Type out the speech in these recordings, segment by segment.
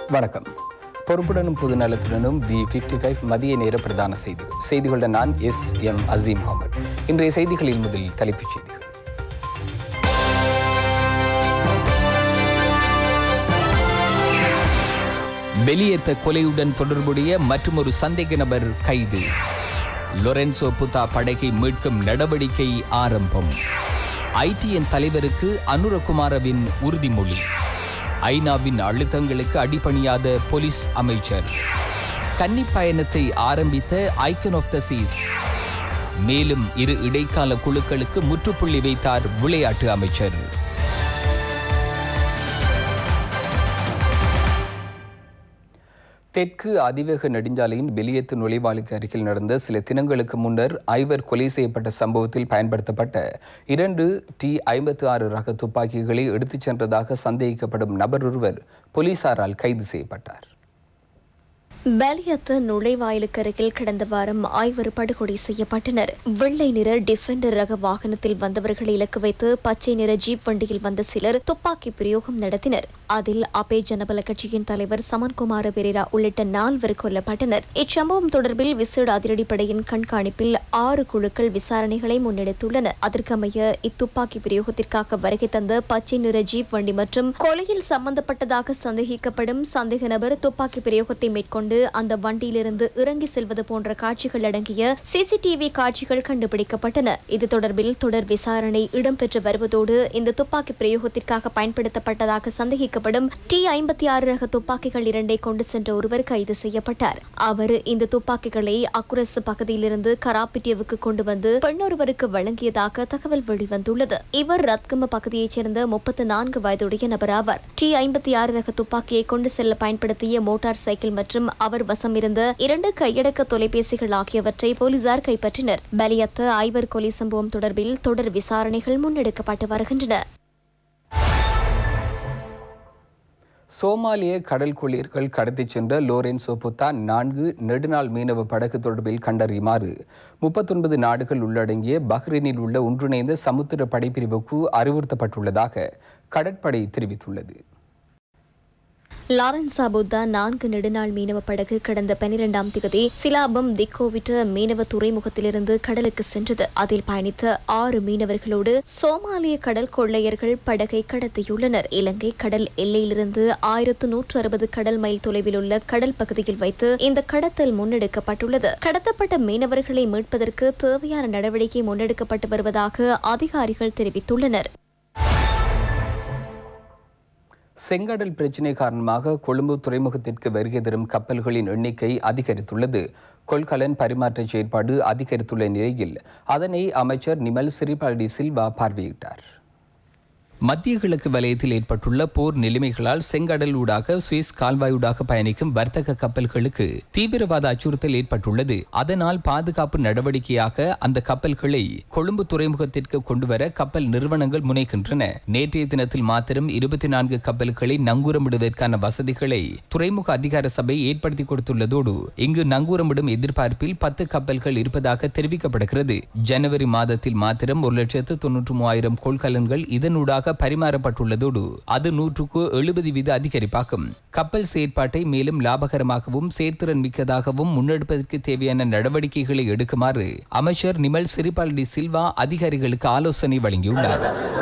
வணக்கம் பொறுப்புடனும் பொது நலத்துடனும் we fifty five மதிய நேர பிரதான செய்திகள் செய்திகளுடன் நான் எஸ் எம் அசீம் முகமது இன்றைய செய்திகளில் முதலில் தலைப்புச் செய்திகள் வெளியேற்ற கொலையுடன் தொடர்புடைய மற்றொரு சந்தேக நபர் கைது லொரென்சோ புத்தா படகை மீட்கும் நடவடிக்கை ஆரம்பம் ஐடிஎன் தலைவருக்கு அனுரகுமாரவின் உறுதிமொழி ஐநாவின் அழுத்தங்களுக்கு அடிபணியாத போலீஸ் அமைச்சர் கன்னி பயணத்தை ஆரம்பித்த ஐக்கன் ஆஃப் த சீஸ் மேலும் இரு இடைக்கால குழுக்களுக்கு முற்றுப்புள்ளி வைத்தார் விளையாட்டு அமைச்சர் தெற்கு அதிவேக நெடுஞ்சாலையின் வெளியேற்று நுழைவாளுக்கு அருகில் நடந்த சில தினங்களுக்கு முன்னர் ஐவர் கொலை செய்யப்பட்ட சம்பவத்தில் பயன்படுத்தப்பட்ட இரண்டு டி ஐம்பத்தி ஆறு ரக துப்பாக்கிகளை எடுத்துச் சென்றதாக சந்தேகிக்கப்படும் நபர் ஒருவர் போலீசாரால் கைது செய்யப்பட்டார் பெலியத்து நுழைவாயிலுக்கு அருகில் கடந்த வாரம் ஐவர் படுகொலை செய்யப்பட்டனர் வெள்ளை நிற டிஃபெண்டர் ரக வாகனத்தில் வந்தவர்களை இலக்கு வைத்து பச்சை நிற ஜீப் வண்டியில் வந்த சிலர் துப்பாக்கி பிரயோகம் நடத்தினர் அதில் அபே ஜனபல கட்சியின் தலைவர் சமன்குமார பெரேரா உள்ளிட்ட நால்வர் கொல்லப்பட்டனர் இச்சம்பவம் தொடர்பில் விசேட அதிரடிப்படையின் கண்காணிப்பில் ஆறு குழுக்கள் விசாரணைகளை முன்னெடுத்துள்ளன அதற்கமைய இத்துப்பாக்கி பிரயோகத்திற்காக வருகை தந்த பச்சை நிற ஜீப் வண்டி மற்றும் கொலையில் சம்பந்தப்பட்டதாக சந்தேகிக்கப்படும் சந்தேக நபர் துப்பாக்கி பிரயோகத்தை மேற்கொண்டு அந்த வண்டியிலிருந்து இறங்கி செல்வது போன்ற காட்சிகள் அடங்கிய சிசிடிவி காட்சிகள் கண்டுபிடிக்கப்பட்டன இது தொடர்பில் தொடர் விசாரணை இடம்பெற்று வருவதோடு இந்த துப்பாக்கி பிரயோகத்திற்காக பயன்படுத்தப்பட்டதாக சந்தேகிக்கப்படும் டி ஐம்பத்தி ஆறு ரக துப்பாக்கிகள் இரண்டை கொண்டு சென்ற ஒருவர் கைது செய்யப்பட்டார் அவர் இந்த துப்பாக்கிகளை அக்குரசு பகுதியிலிருந்து கராப்பிட்டியவுக்கு கொண்டு வந்து பெண்ணொருவருக்கு வழங்கியதாக தகவல் வெளிவந்துள்ளது இவர் ரத்கம பகுதியைச் சேர்ந்த முப்பத்து நான்கு வயதுடைய நபர் ஆவார் டி ஐம்பத்தி ஆறு ரக துப்பாக்கியை கொண்டு செல்ல பயன்படுத்திய மோட்டார் சைக்கிள் மற்றும் அவர் வசம் இருந்த இரண்டு கையடக்க தொலைபேசிகள் ஆகியவற்றை போலீசார் கைப்பற்றினர் பலியத்த ஐவர் கொலை சம்பவம் தொடர்பில் தொடர் விசாரணைகள் முன்னெடுக்கப்பட்டு வருகின்றன சோமாலிய கடல் கொள்ளியர்கள் கடத்திச் சென்ற லோரென்சோ புத்தா நான்கு நெடுநாள் மீனவ படகு தொடர்பில் கண்டறியுமாறு முப்பத்தொன்பது நாடுகள் உள்ளடங்கிய பஹ்ரைனில் உள்ள ஒன்றிணைந்த சமுத்திர படைப்பிரிவுக்கு அறிவுறுத்தப்பட்டுள்ளதாக கடற்படை தெரிவித்துள்ளது லாரன்சா புத்தா நான்கு நெடுநாள் மீனவ படகு கடந்த பனிரெண்டாம் திகதி சிலாபம் திக்கோவிட்ட மீனவ துறைமுகத்திலிருந்து கடலுக்கு சென்றது அதில் பயணித்த ஆறு மீனவர்களோடு சோமாலிய கடல் கொள்ளையர்கள் படகை கடத்தியுள்ளனர் இலங்கை கடல் எல்லையிலிருந்து ஆயிரத்து நூற்று அறுபது கடல் மைல் தொலைவில் உள்ள கடல் பகுதியில் வைத்து இந்த கடத்தல் முன்னெடுக்கப்பட்டுள்ளது கடத்தப்பட்ட மீனவர்களை மீட்பதற்கு தேவையான நடவடிக்கை முன்னெடுக்கப்பட்டு வருவதாக அதிகாரிகள் தெரிவித்துள்ளனர் செங்கடல் பிரச்சினை காரணமாக கொழும்பு துறைமுகத்திற்கு வருகை தரும் கப்பல்களின் எண்ணிக்கை அதிகரித்துள்ளது கொள்கலன் பரிமாற்ற செயற்பாடு அதிகரித்துள்ள நிலையில் அதனை அமைச்சர் நிமல் சிறிபால்டி சில்வா பார்வையிட்டார் மத்திய கிழக்கு வலயத்தில் ஏற்பட்டுள்ள போர் நிலைமைகளால் செங்கடல் ஊடாக சுவிஸ் கால்வாயூடாக பயணிக்கும் வர்த்தக கப்பல்களுக்கு தீவிரவாத அச்சுறுத்தல் ஏற்பட்டுள்ளது அதனால் பாதுகாப்பு நடவடிக்கையாக அந்த கப்பல்களை கொழும்பு துறைமுகத்திற்கு கொண்டுவர கப்பல் நிறுவனங்கள் முனைகின்றன நேற்றைய தினத்தில் மாத்திரம் இருபத்தி நான்கு கப்பல்களை நங்கூரமிடுவதற்கான வசதிகளை துறைமுக அதிகார சபை ஏற்படுத்தி கொடுத்துள்ளதோடு இங்கு நங்கூரமிடும் எதிர்பார்ப்பில் பத்து கப்பல்கள் இருப்பதாக தெரிவிக்கப்படுகிறது ஜனவரி மாதத்தில் மாத்திரம் ஒரு லட்சத்து தொன்னூற்று மூவாயிரம் கொள்கலன்கள் இதனூடாக பரிமாறப்பட்டுள்ளதோடு அது நூற்றுக்கு எழுபது வீத அதிகரிப்பாகும் கப்பல் செயற்பாட்டை மேலும் லாபகரமாகவும் செயற்திறன் மிக்கதாகவும் முன்னெடுப்பதற்கு தேவையான நடவடிக்கைகளை எடுக்குமாறு அமைச்சர் நிமல் சிறிபால் டி சில்வா அதிகாரிகளுக்கு ஆலோசனை வழங்கியுள்ளார்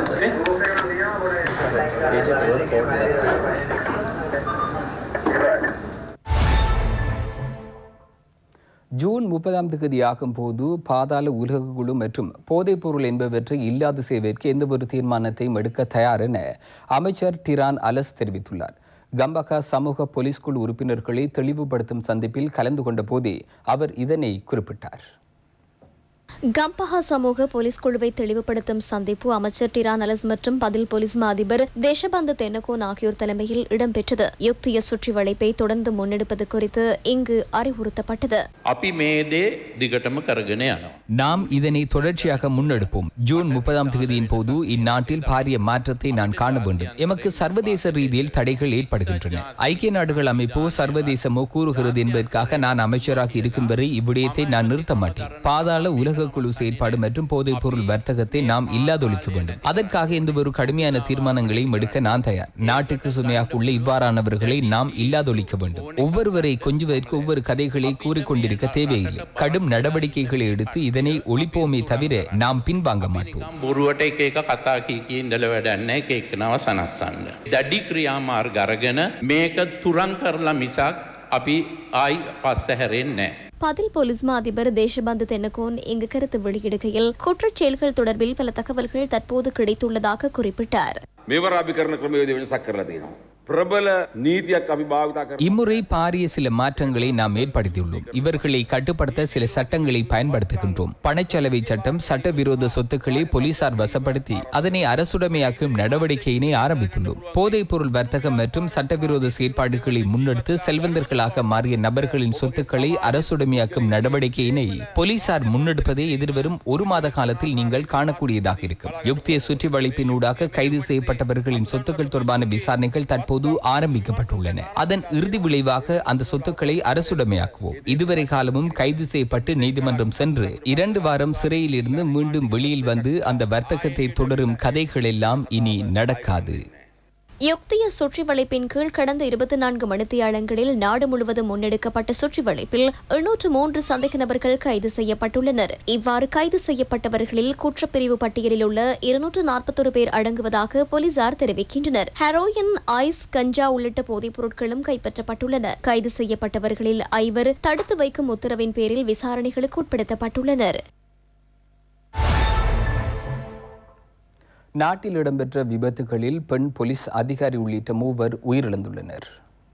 ஜூன் முப்பதாம் தேதியாகும் போது பாதாள உலக குழு மற்றும் போதைப் பொருள் என்பவற்றை இல்லாது செய்வதற்கு எந்தவொரு தீர்மானத்தையும் எடுக்க தயார் என அமைச்சர் டிரான் அலஸ் தெரிவித்துள்ளார் கம்பகா சமூக போலீஸ் குழு உறுப்பினர்களை தெளிவுபடுத்தும் சந்திப்பில் கலந்து கொண்ட போதே அவர் இதனை குறிப்பிட்டார் கம்பஹா சமூக போலீஸ் குழுவை தெளிவுபடுத்தும் சந்திப்பு அமைச்சர் டிரான் அலஸ் மற்றும் பதில் போலீஸ் மா அதிபர் தேசபந்து தென்னகோன் ஆகியோர் தலைமையில் இடம்பெற்றது யுக்திய சுற்றி வளைப்பை தொடர்ந்து முன்னெடுப்பது குறித்து இங்கு அறிவுறுத்தப்பட்டது අපි මේ දේ දිගටම කරගෙන යනවා. நாம் இதனை தொடர்ச்சியாக முன்னெடுப்போம் ஜூன் முப்பதாம் தேதியின் போது இந்நாட்டில் பாரிய மாற்றத்தை நான் காண வேண்டும் எமக்கு சர்வதேச ரீதியில் தடைகள் ஏற்படுகின்றன ஐக்கிய நாடுகள் அமைப்போ சர்வதேசமோ கூறுகிறது என்பதற்காக நான் அமைச்சராக இருக்கும் வரை இவ்விடயத்தை நான் நிறுத்த மாட்டேன் பாதாள உலக ஆட்குழு செயற்பாடு மற்றும் போதைப் பொருள் வர்த்தகத்தை நாம் இல்லாதொழிக்க வேண்டும் அதற்காக எந்த ஒரு கடுமையான தீர்மானங்களையும் எடுக்க நான் தயார் நாட்டுக்கு சுமையாக உள்ள இவ்வாறானவர்களை நாம் இல்லாதொழிக்க வேண்டும் ஒவ்வொருவரை கொஞ்சுவதற்கு ஒவ்வொரு கதைகளை கூறிக்கொண்டிருக்க தேவையில்லை கடும் நடவடிக்கைகளை எடுத்து இதனை ஒழிப்போமே தவிர நாம் பின்வாங்க மாட்டோம் බොරුවට එක එක කතා කී කී ඉඳල වැඩන්න එක එක්නව සනස්සන්න. දැඩි ක්‍රියාමාර්ග අරගෙන මේක තුරන් කරලා මිසක් අපි ආයි පස්ස හැරෙන්නේ නෑ. பதில் போலீஸ் மா அதிபர் தேசபந்து தென்னகோன் இங்கு கருத்து வெளியிடுகையில் குற்றச் செயல்கள் தொடர்பில் பல தகவல்கள் தற்போது கிடைத்துள்ளதாக குறிப்பிட்டார் මෙවර අපි කරන ක්‍රමවේද වෙනසක් කරලා තියෙනවා. ප්‍රබල නීතියක් අපි භාවිතා කර இம்முறை பாரிய சில மாற்றங்களை நாம் ஏற்படுத்தியுள்ளோம் இவர்களை கட்டுப்படுத்த சில சட்டங்களை பயன்படுத்துகின்றோம் பணச்செலவை சட்டம் சட்டவிரோத சொத்துக்களை போலீசார் வசப்படுத்தி அதனை அரசுடைமையாக்கும் நடவடிக்கையினை ஆரம்பித்துள்ளோம் போதைப் பொருள் வர்த்தகம் மற்றும் சட்டவிரோத செயற்பாடுகளை முன்னெடுத்து செல்வந்தர்களாக மாறிய நபர்களின் சொத்துக்களை அரசுடைமையாக்கும் நடவடிக்கையினை போலீசார் முன்னெடுப்பதை எதிர்வரும் ஒரு மாத காலத்தில் நீங்கள் காணக்கூடியதாக இருக்கும் யுக்திய சுற்றி வளைப்பினூடாக கைது செய்யப்பட்டவர்களின் சொத்துக்கள் தொடர்பான விசாரணைகள் தற்போது ஆரம்பிக்கப்பட்டுள்ளன அதன் இறுதி விளைவாக அந்த சொத்துக்களை அரசுடைமையாக்குவோம் இதுவரை காலமும் கைது செய்யப்பட்டு நீதிமன்றம் சென்று இரண்டு வாரம் சிறையில் இருந்து மீண்டும் வெளியில் வந்து அந்த வர்த்தகத்தை தொடரும் கதைகள் எல்லாம் இனி நடக்காது யுக்திய சுற்றி வளைப்பின் கீழ் கடந்த இருபத்தி நான்கு மணித்தியாலங்களில் நாடு முழுவதும் முன்னெடுக்கப்பட்ட சுற்றி வளைப்பில் எண்ணூற்று மூன்று சந்தேக நபர்கள் கைது செய்யப்பட்டுள்ளனர் இவ்வாறு கைது செய்யப்பட்டவர்களில் குற்றப்பிரிவு பட்டியலில் உள்ள இருநூற்று நாற்பத்தொரு பேர் அடங்குவதாக போலீசார் தெரிவிக்கின்றனர் ஹெரோயின் ஐஸ் கஞ்சா உள்ளிட்ட போதைப் பொருட்களும் கைப்பற்றப்பட்டுள்ளன கைது செய்யப்பட்டவர்களில் ஐவர் தடுத்து வைக்கும் உத்தரவின் பேரில் விசாரணைகளுக்கு உட்படுத்தப்பட்டுள்ளனர் நாட்டில் இடம்பெற்ற விபத்துகளில் பெண் போலீஸ் அதிகாரி உள்ளிட்ட மூவர் உயிரிழந்துள்ளனர்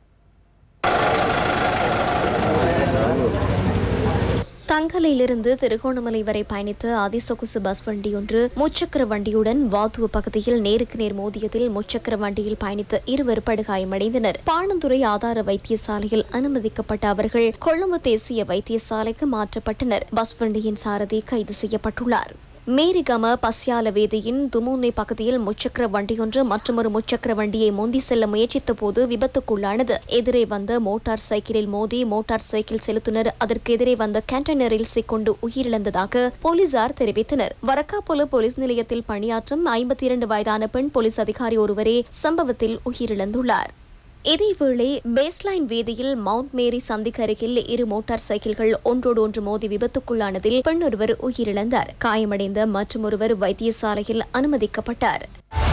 தங்கலையிலிருந்து திருகோணமலை வரை பயணித்த அதிசொகுசு பஸ் வண்டி ஒன்று முச்சக்கர வண்டியுடன் வாத்துவ பகுதியில் நேருக்கு நேர் மோதியதில் முச்சக்கர வண்டியில் பயணித்த இருவர் படுகாயமடைந்தனர் பாணந்துறை ஆதார வைத்தியசாலையில் அனுமதிக்கப்பட்ட அவர்கள் கொழும்பு தேசிய வைத்தியசாலைக்கு மாற்றப்பட்டனர் பஸ் வண்டியின் சாரதி கைது செய்யப்பட்டுள்ளார் மேரிகம பஸ்யால வேதியின் துமுனை பகுதியில் முச்சக்கர வண்டியொன்று மற்றொரு முச்சக்கர வண்டியை மோந்தி செல்ல முயற்சித்த போது விபத்துக்குள்ளானது எதிரே வந்த மோட்டார் சைக்கிளில் மோதி மோட்டார் சைக்கிள் செலுத்துனர் அதற்கு எதிரே வந்த கேண்டனரில் சிக்கொண்டு உயிரிழந்ததாக போலீசார் தெரிவித்தனர் வரக்காபொல போலீஸ் நிலையத்தில் பணியாற்றும் ஐம்பத்தி இரண்டு வயதான பெண் போலீஸ் அதிகாரி ஒருவரே சம்பவத்தில் உயிரிழந்துள்ளார் இதேவேளை பேஸ்லைன் வீதியில் மவுண்ட் மேரி சந்திக்கு அருகில் இரு மோட்டார் சைக்கிள்கள் ஒன்றோடு ஒன்று மோதி விபத்துக்குள்ளானதில் பெண் ஒருவர் உயிரிழந்தார் காயமடைந்த மற்றொருவர் வைத்தியசாலையில் அனுமதிக்கப்பட்டார்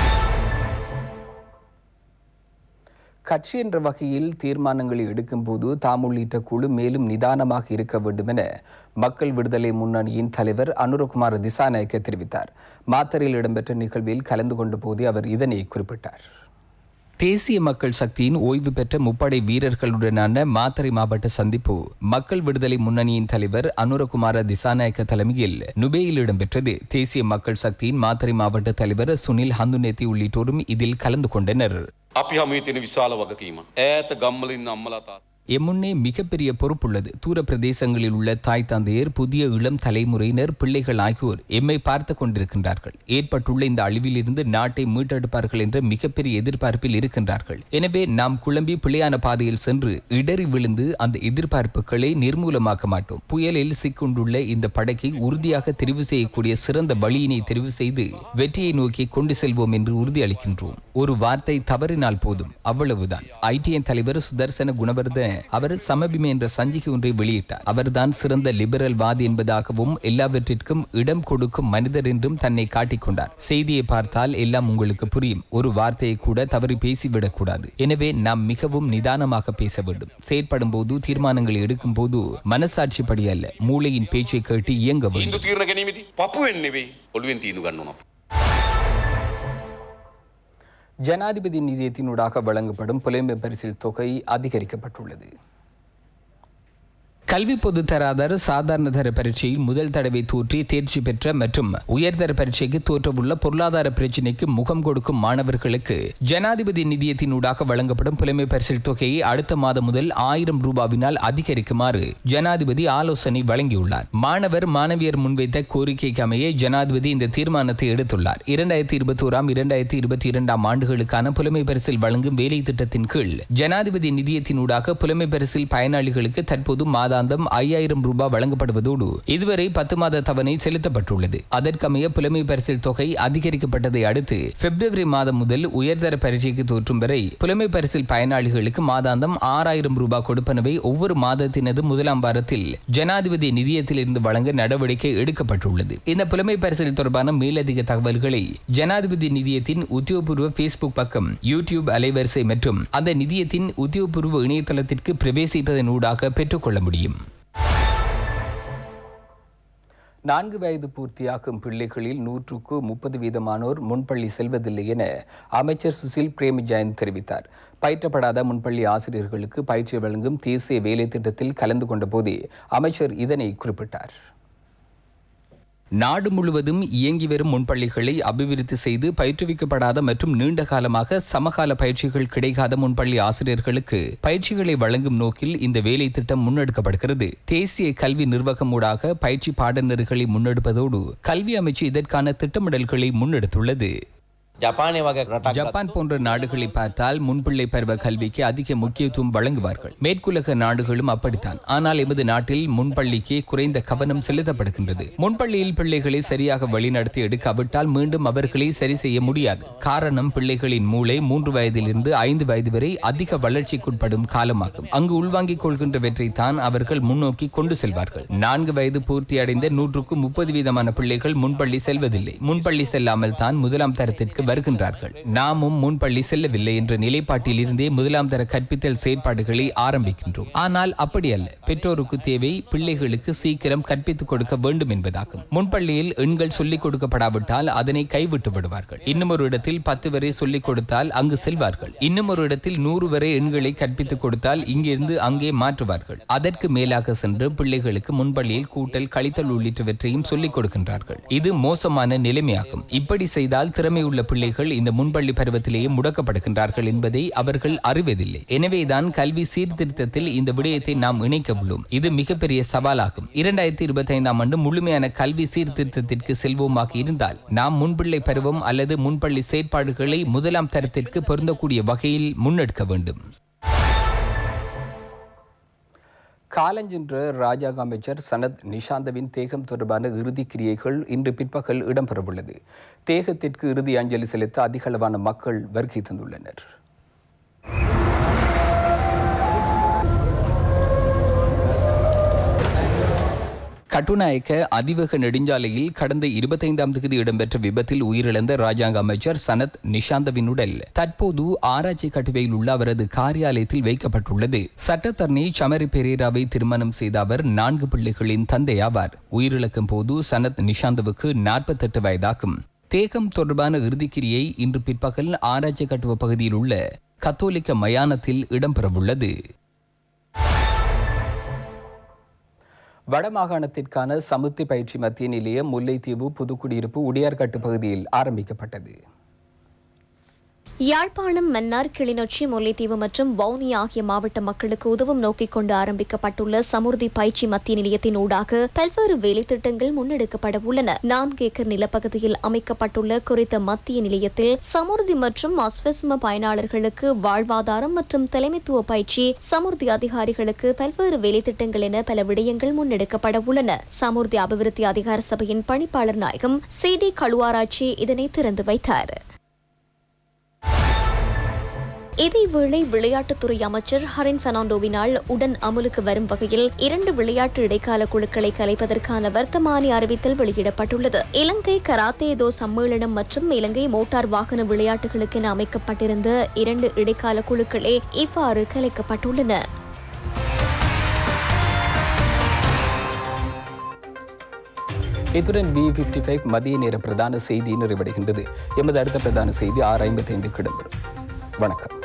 கட்சி என்ற வகையில் தீர்மானங்களை எடுக்கும்போது தாம் உள்ளிட்ட குழு மேலும் நிதானமாக இருக்க வேண்டும் என மக்கள் விடுதலை முன்னணியின் தலைவர் அனுரகுமார் திசாநாயக்க தெரிவித்தார் மாத்தறையில் இடம்பெற்ற நிகழ்வில் கலந்து கொண்ட போது அவர் இதனை குறிப்பிட்டார் தேசிய மக்கள் சக்தியின் ஓய்வு பெற்ற முப்படை வீரர்களுடனான மாத்தறை மாவட்ட சந்திப்பு மக்கள் விடுதலை முன்னணியின் தலைவர் அனுரகுமார திசாநாயக்க தலைமையில் நுபேயில் இடம்பெற்றது தேசிய மக்கள் சக்தியின் மாத்தறை மாவட்ட தலைவர் சுனில் ஹந்துநேத்தி உள்ளிட்டோரும் இதில் கலந்து கொண்டனர் අපි හමුවේ තියෙන විශාල වගකීම. ඈත ගම්වලින් අම්මලා තාත්තා எம்முன்னே மிகப்பெரிய பொறுப்புள்ளது தூர பிரதேசங்களில் உள்ள தாய் தந்தையர் புதிய இளம் தலைமுறையினர் பிள்ளைகள் ஆகியோர் எம்மை பார்த்து கொண்டிருக்கின்றார்கள் ஏற்பட்டுள்ள இந்த அழிவிலிருந்து நாட்டை மீட்டெடுப்பார்கள் என்ற மிகப்பெரிய எதிர்பார்ப்பில் இருக்கின்றார்கள் எனவே நாம் குழம்பி பிழையான பாதையில் சென்று இடறி விழுந்து அந்த எதிர்பார்ப்புகளை நிர்மூலமாக்க மாட்டோம் புயலில் சிக்குண்டுள்ள இந்த படகை உறுதியாக தெரிவு செய்யக்கூடிய சிறந்த வழியினை தெரிவு செய்து வெற்றியை நோக்கி கொண்டு செல்வோம் என்று உறுதியளிக்கின்றோம் ஒரு வார்த்தை தவறினால் போதும் அவ்வளவுதான் ஐடிஎன் தலைவர் சுதர்சன குணவர்தன அவர் சமபிமே என்ற சஞ்சிகை ஒன்றை வெளியிட்டார் அவர்தான் சிறந்த லிபரல் வாதி என்பதாகவும் எல்லாவற்றிற்கும் இடம் கொடுக்கும் மனிதர் என்றும் தன்னை காட்டிக்கொண்டார் செய்தியை பார்த்தால் எல்லாம் உங்களுக்கு புரியும் ஒரு வார்த்தையை கூட தவறி பேசிவிடக் கூடாது எனவே நாம் மிகவும் நிதானமாக பேச வேண்டும் செயற்படும் போது தீர்மானங்களை எடுக்கும் போது மனசாட்சிப்படி அல்ல மூளையின் பேச்சை கேட்டு இயங்க வேண்டும் තීන්දු තීරණ ගැනීමේදී පපුවෙන් නෙවෙයි ඔළුවෙන් තීන්දුව ගන්න ඕන. ஜனாதிபதி நிதியத்தினூடாக வழங்கப்படும் புலமை பரிசில் தொகை அதிகரிக்கப்பட்டுள்ளது கல்வி பொதுத்தராதர சாதாரண தர பரீட்சையில் முதல் தடவை தோற்றி தேர்ச்சி பெற்ற மற்றும் உயர்தர பரீட்சைக்கு தோற்றவுள்ள பொருளாதார பிரச்சினைக்கு முகம் கொடுக்கும் மாணவர்களுக்கு ஜனாதிபதி நிதியத்தினூடாக வழங்கப்படும் புலமை பரிசில் தொகையை அடுத்த மாதம் முதல் ஆயிரம் ரூபாவினால் அதிகரிக்குமாறு ஜனாதிபதி ஆலோசனை வழங்கியுள்ளார் மாணவர் மாணவியர் முன்வைத்த கோரிக்கைக்கு அமைய ஜனாதிபதி இந்த தீர்மானத்தை எடுத்துள்ளார் இரண்டாயிரத்தி இருபத்தி ஓராம் இரண்டாயிரத்தி இருபத்தி இரண்டாம் ஆண்டுகளுக்கான புலமை பரிசில் வழங்கும் வேலை திட்டத்தின் கீழ் ஜனாதிபதி நிதியத்தினூடாக புலமை பரிசில் பயனாளிகளுக்கு தற்போது மாதாந்த மாதாந்தம் ஐயாயிரம் ரூபாய் வழங்கப்படுவதோடு இதுவரை பத்து மாத தவணை செலுத்தப்பட்டுள்ளது அதற்கமைய புலமை பரிசில் தொகை அதிகரிக்கப்பட்டதை அடுத்து பிப்ரவரி மாதம் முதல் உயர்தர பரீட்சைக்கு தோற்றும் வரை புலமை பரிசில் பயனாளிகளுக்கு மாதாந்தம் ஆறாயிரம் ரூபாய் கொடுப்பனவை ஒவ்வொரு மாதத்தினது முதலாம் வாரத்தில் ஜனாதிபதி நிதியத்தில் இருந்து வழங்க நடவடிக்கை எடுக்கப்பட்டுள்ளது இந்த புலமை பரிசில் தொடர்பான மேலதிக தகவல்களை ஜனாதிபதி நிதியத்தின் உத்தியோகபூர்வ பேஸ்புக் பக்கம் யூடியூப் அலைவரிசை மற்றும் அந்த நிதியத்தின் உத்தியோகபூர்வ இணையதளத்திற்கு பிரவேசிப்பதன் ஊடாக பெற்றுக்கொள்ள முடியும் நான்கு வயது பூர்த்தியாகும் பிள்ளைகளில் நூற்றுக்கு முப்பது வீதமானோர் முன்பள்ளி செல்வதில்லை என அமைச்சர் சுசில் பிரேமஜயந்த் தெரிவித்தார் பயிற்றப்படாத முன்பள்ளி ஆசிரியர்களுக்கு பயிற்சி வழங்கும் தேசிய வேலை திட்டத்தில் கலந்து கொண்ட போதே அமைச்சர் இதனை குறிப்பிட்டார் நாடு முழுவதும் இயங்கி வரும் முன்பள்ளிகளை அபிவிருத்தி செய்து பயிற்றுவிக்கப்படாத மற்றும் நீண்ட காலமாக சமகால பயிற்சிகள் கிடைக்காத முன்பள்ளி ஆசிரியர்களுக்கு பயிற்சிகளை வழங்கும் நோக்கில் இந்த வேலை திட்டம் முன்னெடுக்கப்படுகிறது தேசிய கல்வி நிர்வாகம் ஊடாக பயிற்சி பாடநெறிகளை முன்னெடுப்பதோடு கல்வி அமைச்சு இதற்கான திட்டமிடல்களை முன்னெடுத்துள்ளது ජපානය වගේ රටක් ஜப்பான் போன்ற நாடுகளை பார்த்தால் முன்பிள்ளை பருவ கல்விக்கு அதிக முக்கியத்துவம் வழங்குவார்கள் மேற்குலக நாடுகளும் அப்படித்தான் ஆனால் எமது நாட்டில் முன்பள்ளிக்கு குறைந்த கவனம் செலுத்தப்படுகின்றது முன்பள்ளியில் பிள்ளைகளை சரியாக வழிநடத்தி எடுக்காவிட்டால் மீண்டும் அவர்களை சரி செய்ய முடியாது காரணம் பிள்ளைகளின் மூளை மூன்று வயதிலிருந்து ஐந்து வயது வரை அதிக வளர்ச்சிக்குட்படும் காலமாகும் அங்கு உள்வாங்கிக் கொள்கின்றவற்றை தான் அவர்கள் முன்னோக்கி கொண்டு செல்வார்கள் நான்கு வயது பூர்த்தி அடைந்த நூற்றுக்கு முப்பது வீதமான பிள்ளைகள் முன்பள்ளி செல்வதில்லை முன்பள்ளி செல்லாமல் தான் முதலாம் தரத்திற்கு வருகின்றார்கள் நாமும் முன்பள்ளி செல்லவில்லை என்ற நிலைப்பாட்டில் இருந்தே முதலாம் தர கற்பித்தல் செயற்பாடுகளை ஆரம்பிக்கின்றோம் ஆனால் அப்படி அல்ல பெற்றோருக்கு தேவை பிள்ளைகளுக்கு சீக்கிரம் கற்பித்துக் கொடுக்க வேண்டும் என்பதாகும் முன்பள்ளியில் எண்கள் சொல்லிக் கொடுக்கப்படாவிட்டால் அதனை கைவிட்டு விடுவார்கள் இன்னும் ஒரு இடத்தில் பத்து வரை சொல்லிக் கொடுத்தால் அங்கு செல்வார்கள் இன்னும் ஒரு இடத்தில் நூறு வரை எண்களை கற்பித்துக் கொடுத்தால் இங்கிருந்து அங்கே மாற்றுவார்கள் அதற்கு மேலாக சென்று பிள்ளைகளுக்கு முன்பள்ளியில் கூட்டல் கழித்தல் உள்ளிட்டவற்றையும் சொல்லிக் கொடுக்கின்றார்கள் இது மோசமான நிலைமையாகும் இப்படி செய்தால் திறமையுள்ள பிள்ளைகள் இந்த முன்பள்ளி பருவத்திலேயே முடக்கப்படுகின்றார்கள் என்பதை அவர்கள் அறிவதில்லை எனவேதான் கல்வி சீர்திருத்தத்தில் இந்த விடயத்தை நாம் இணைக்க உள்ளோம் இது மிகப்பெரிய சவாலாகும் இரண்டாயிரத்தி இருபத்தி ஐந்தாம் ஆண்டு முழுமையான கல்வி சீர்திருத்தத்திற்கு செல்வோமாக இருந்தால் நாம் முன்பிள்ளை பருவம் அல்லது முன்பள்ளி செயற்பாடுகளை முதலாம் தரத்திற்கு பொருந்தக்கூடிய வகையில் முன்னெடுக்க வேண்டும் காலஞ்சென்ற ராஜாங்க அமைச்சர் சனத் நிஷாந்தவின் தேகம் தொடர்பான இறுதிக் கிரியைகள் இன்று பிற்பகல் இடம்பெறவுள்ளது தேகத்திற்கு இறுதி அஞ்சலி செலுத்த அதிகளவான மக்கள் வருகை தந்துள்ளனர் கட்டுநாயக்க அதிவேக நெடுஞ்சாலையில் கடந்த இருபத்தைந்தாம் தேதி இடம்பெற்ற விபத்தில் உயிரிழந்த ராஜாங்க அமைச்சர் சனத் நிஷாந்தவின் உடல் தற்போது ஆராய்ச்சி கட்டுவையில் உள்ள அவரது காரியாலயத்தில் வைக்கப்பட்டுள்ளது சட்டத்தரணி சமரி பெரேராவை திருமணம் செய்த அவர் நான்கு பிள்ளைகளின் தந்தையாவார் உயிரிழக்கும் போது சனத் நிஷாந்தவுக்கு நாற்பத்தெட்டு வயதாகும் தேகம் தொடர்பான இறுதிக்கிரியை இன்று பிற்பகல் ஆராய்ச்சி கட்டுவ பகுதியில் உள்ள கத்தோலிக்க மயானத்தில் இடம்பெறவுள்ளது வடமாகாணத்திற்கான சமுத்தி பயிற்சி மத்திய நிலையம் முல்லைத்தீவு புதுக்குடியிருப்பு உடையார்கட்டு பகுதியில் ஆரம்பிக்கப்பட்டது யாழ்ப்பாணம் மன்னார் கிளிநொச்சி முல்லைத்தீவு மற்றும் வவுனி ஆகிய மாவட்ட மக்களுக்கு உதவும் நோக்கிக் கொண்டு ஆரம்பிக்கப்பட்டுள்ள சமுர்தி பயிற்சி மத்திய நிலையத்தின் ஊடாக பல்வேறு வேலைத்திட்டங்கள் முன்னெடுக்கப்பட உள்ளன நான்கு ஏக்கர் நிலப்பகுதியில் அமைக்கப்பட்டுள்ள குறித்த மத்திய நிலையத்தில் சமுர்தி மற்றும் அஸ்வஸ்ம பயனாளர்களுக்கு வாழ்வாதாரம் மற்றும் தலைமைத்துவ பயிற்சி சமுர்தி அதிகாரிகளுக்கு பல்வேறு வேலைத்திட்டங்கள் என பல விடயங்கள் முன்னெடுக்கப்பட உள்ளன சமுர்தி அபிவிருத்தி அதிகார சபையின் பணிப்பாளர் நாயகம் சி டி கழுவாராய்ச்சி இதனை திறந்து வைத்தார் இதேவேளை விளையாட்டுத்துறை அமைச்சர் ஹரின் பெர்னாண்டோவினால் உடன் அமலுக்கு வரும் வகையில் இரண்டு விளையாட்டு இடைக்கால குழுக்களை கலைப்பதற்கான வர்த்தமானி அறிவித்தல் வெளியிடப்பட்டுள்ளது இலங்கை கராத்தேதோ சம்மேளனம் மற்றும் இலங்கை மோட்டார் வாகன விளையாட்டுகளுக்கென அமைக்கப்பட்டிருந்த இரண்டு இடைக்கால குழுக்களே இவ்வாறு கலைக்கப்பட்டுள்ளன இத்துடன் பி பிப்டி ஃபைவ் மதிய நேர பிரதான செய்தி நிறைவடைகின்றது எமது அடுத்த பிரதான செய்தி ஆறு ஐம்பத்தி ஐந்து இடம்பெறும் வணக்கம்